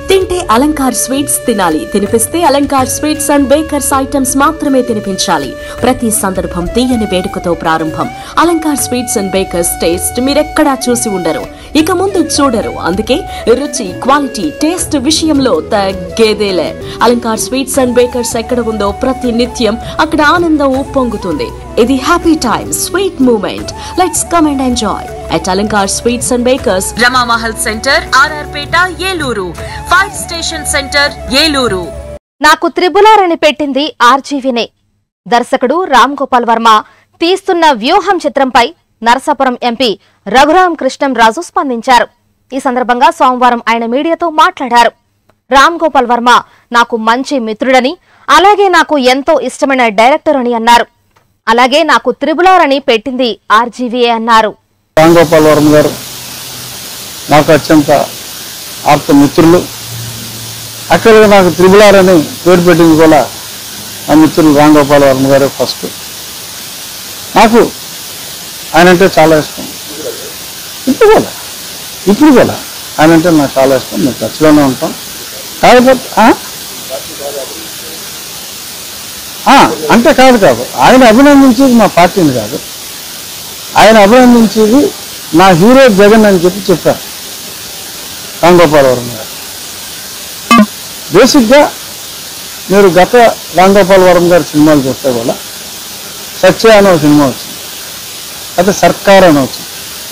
తింటే అలంకార్ స్వీట్స్ తినాలి తినిపిస్తే Alankar sweets and bakers items మాత్రమే తినిపించాలి ప్రతి సందర్భం తీయని వేడుకతో ప్రారంభం Alankar sweets and bakers taste మీరెక్కడా చూసి ఉండరు ఇక ముందు చూడరు అందుకే రుచి క్వాలిటీ టేస్ట్ విషయంలో తగ్గేదేలే అలంకార్ స్వీట్స్ అండ్ బేకర్స్ ఎక్కడ ఉందో ప్రతి నిత్యం అక్కడ ఆనందం ఉప్పొంగుతుంది ఇది happy time sweet moment let's come and enjoy at Alankar Sweets and Bakers, Rama Mahal Center, RR Peta, Yeluru, Fire Station Center, Yeluru. నాకు త్రిబులార్ అని పెట్టింది ఆర్జీవినే దర్శకుడు రామ్ గోపాల్ వర్మ తీస్తున్న వ్యూహం చిత్రంపై నరసాపురం ఎంపీ రఘురాం కృష్ణంరాజు స్పందించారు ఈ సందర్భంగా సోమవారం ఆయన మీడియాతో మాట్లాడారు రామ్ గోపాల్ వర్మ నాకు మంచి మిత్రుడని అలాగే నాకు ఎంతో ఇష్టమైన డైరెక్టర్ అని అన్నారు అలాగే నాకు త్రిబులార్ అని పెట్టింది ఆర్జీవీఏ అన్నారు రామ్ గోపాల్ వర్మ గారు నాకు అత్యంత ఆప్త మిత్రులు యాక్చువల్గా నాకు త్రిబులార్ అని పేరు పెట్టింది కూడా నా మిత్రులు రామ్ గోపాల్ వర్మ గారు ఫస్ట్ నాకు ఆయన అంటే చాలా ఇష్టం ఇప్పుడు కూడా ఇప్పుడు కూడా ఆయన అంటే నాకు చాలా ఇష్టం మేము టచ్లోనే ఉంటాం కాకపోతే ఆ? ఆ, అంటే కాదు కాదు ఆయన అభినందించేది మా పార్టీని కాదు ఆయన అభినందించేది నా హీరో జగన్ అని చెప్పి చెప్పారు రామ్ గోపాల్ వర్మ గారు బేసిక్గా మీరు గత రామ్ గోపాల్ వర్మ గారి సినిమాలు చూస్తే కూడా సత్య అనే ఒక సినిమా వచ్చింది అయితే సర్కార్ అని వచ్చింది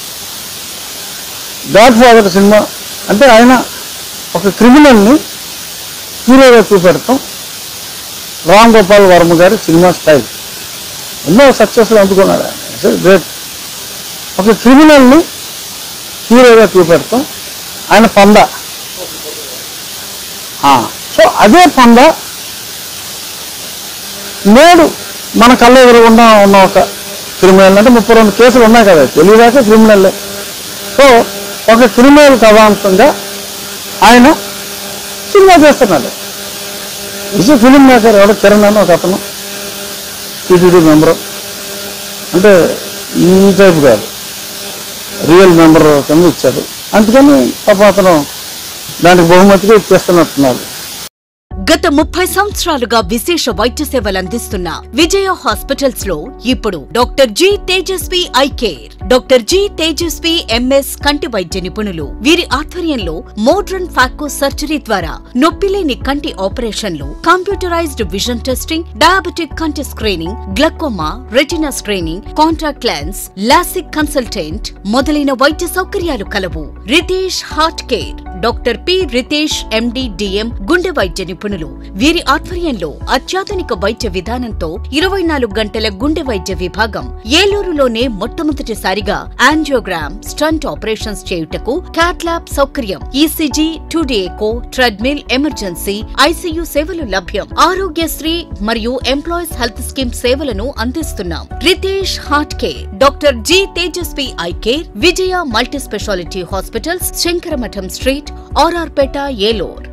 గాడ్ ఫాదర్ సినిమా అంటే ఆయన ఒక క్రిమినల్ని హీరోగా చూపెడతాం రామ్ గోపాల్ వర్మ గారి సినిమా స్టైల్ ఎన్నో సక్సెస్లు అందుకున్నాడు ఆయన గ్రేట్ ఒక క్రిమినల్ని హీరోగా చూపెడతాం ఆయన పంద ఆ, సో అదే పంద నేడు మన కళ్ళ ఎదురుగుండా ఉన్న ఒక క్రిమినల్ అంటే ముప్పై రెండు కేసులు ఉన్నాయి కదా తెలియదాకా క్రిమినల్లే సో ఒక క్రిమినల్ కథాంశంగా ఆయన సినిమా చేస్తున్నాడు ఇస్ ఫిలిం మేకర్ ఎవడో కిరణ్ అని ఒక అతను టీటీడీ మెంబరు అంటే ఈ టైప్ కాదు రియల్ మెంబర్ కింద ఇచ్చాడు అందుకని పాప అతను దానికి బహుమతిగా ఇచ్చేస్తున్నట్టున్నారు గత ముప్పై సంవత్సరాలుగా విశేష వైద్య సేవలు అందిస్తున్న విజయ హాస్పిటల్స్ లో ఇప్పుడు doctor G Tejaswi eye care doctor G Tejaswi MS కంటి వైద్య నిపుణులు వీరి ఆధ్వర్యంలో మోడ్రన్ ఫాకో సర్జరీ ద్వారా నొప్పిలేని కంటి ఆపరేషన్లు కంప్యూటరైజ్డ్ విజన్ టెస్టింగ్ డయాబెటిక్ కంటి screening glaucoma retina screening contact lens LASIK consultant మొదలైన వైద్య సౌకర్యాలు కలవు Ritesh heart care doctor P Ritesh MD DM గుండె వైద్య నిపుణులు వీరి ఆధ్వర్యంలో అత్యాధునిక వైద్య విధానంతో ఇరవై నాలుగు గంటల గుండె వైద్య విభాగం ఏలూరులోనే మొట్టమొదటిసారిగా యాంజియోగ్రామ్ స్టంట్ ఆపరేషన్స్ చేయుటకు క్యాట్లాబ్ సౌకర్యం ECG two D echo treadmill emergency ICU సేవలు లభ్యం ఆరోగ్యశ్రీ మరియు ఎంప్లాయీస్ హెల్త్ స్కీమ్ సేవలను అందిస్తున్నాం Ritesh heart care doctor G Tejaswi eye care Vijaya multi speciality hospitals Sankaramatham street RR Peta ఏలూర్